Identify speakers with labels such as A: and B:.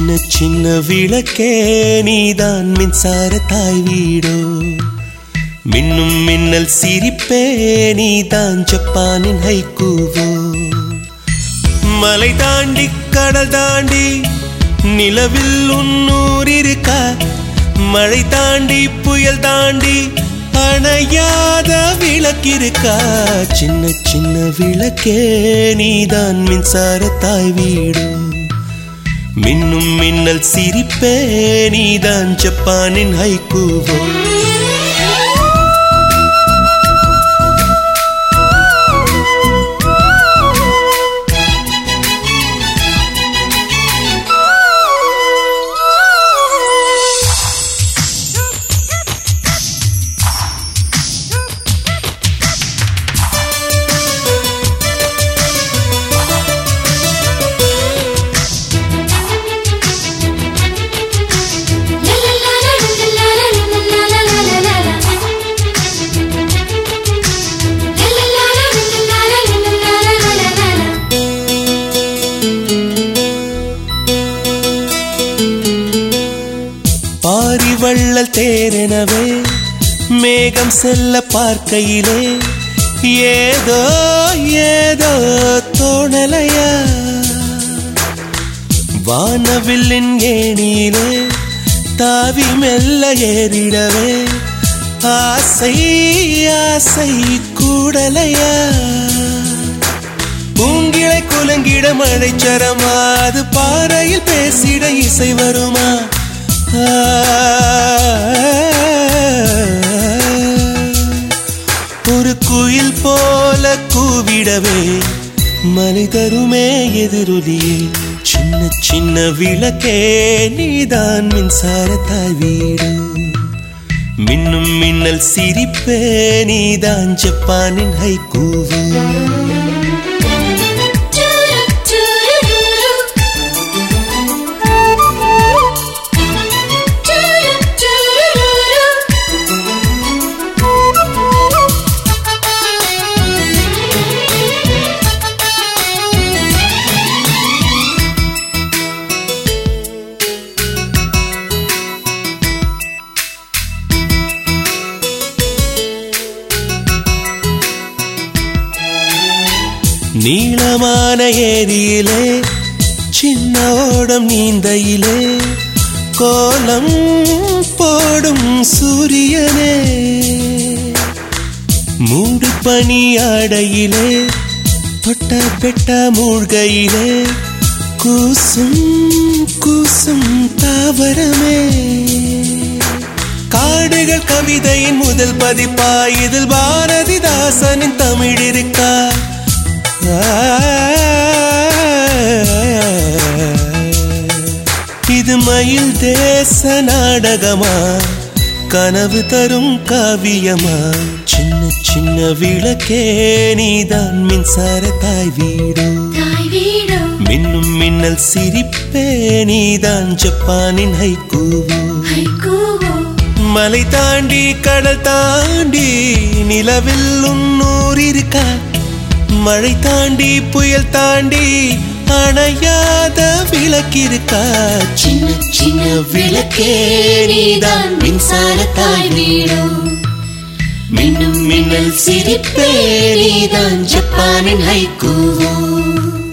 A: சின்ன சின்ன விளக்கே நீதான் மின்சார தாய் வீடோ மின்னும் மின்னல் சிரிப்பே நீதான் ஜப்பானின் ஹைக்கூவோ மலை தாண்டி கடல் தாண்டி நிலவில் உன்னூர் இருக்கா மழை தாண்டி புயல் தாண்டி அணையாத விளக்கிருக்கா சின்ன சின்ன விளக்கே நீதான் மின்சார தாய் வீடு மின்னும் மின்னல் சிரிப்பே நீதான் ஜப்பானின் ஹைக்கூவோ பாரி வள்ளல் தேரெனவே மேகம் செல்ல பார்க்கையிலே ஏதோ ஏதோ தோணலையா வானவில்லின் ஏணியிலே தாவி மெல்ல ஏறிடவே ஆசை ஆசை கூடலையா பூங்கிளை குலங்கிட மழைச்சரமா அது பாறையில் பேசிட இசை வருமா ஆ, ஒரு குயில் போல கூவிடவே மலை தருமே எதிரொலியே சின்ன சின்ன விளக்கே நீதான் மின்சார தாய் வீடு மின்னும் மின்னல் சிரிப்பே நீதான் ஜப்பானின் ஹைக்கூவு நீளமான ஏரியிலே சின்ன ஓடம் நீந்தையிலே கோலம் போடும் சூரியனே மூடு பனி ஆடையிலே தொட்ட பெட்ட மூழ்கையிலே கூசும் கூசும் தாவரமே காடுகள் கவிதையின் முதல் பதிப்பா இதில் பாரதிதாசனின் தமிழ் இருக்கா இது மயில் தேச நாடகமா கனவு தரும் காவியமா சின்ன சின்ன விளக்கே நீதான் மின்சார தாய் வீடு மின்னும் மின்னல் சிரிப்பே நீதான் ஜப்பானின் ஹைக்கூவோ மலை தாண்டி கடல் தாண்டி நிலவில் உன்னூர் இருக்கா மழை தாண்டி புயல் தாண்டி அணையாத விளக்கிருக்கா சின்ன சின்ன விளக்கே நீதான் மின்சார தாய் வீடு மின்னும் மின்னல் சிரிப்பே நீதான் ஜப்பானின் ஹைக்கூவோ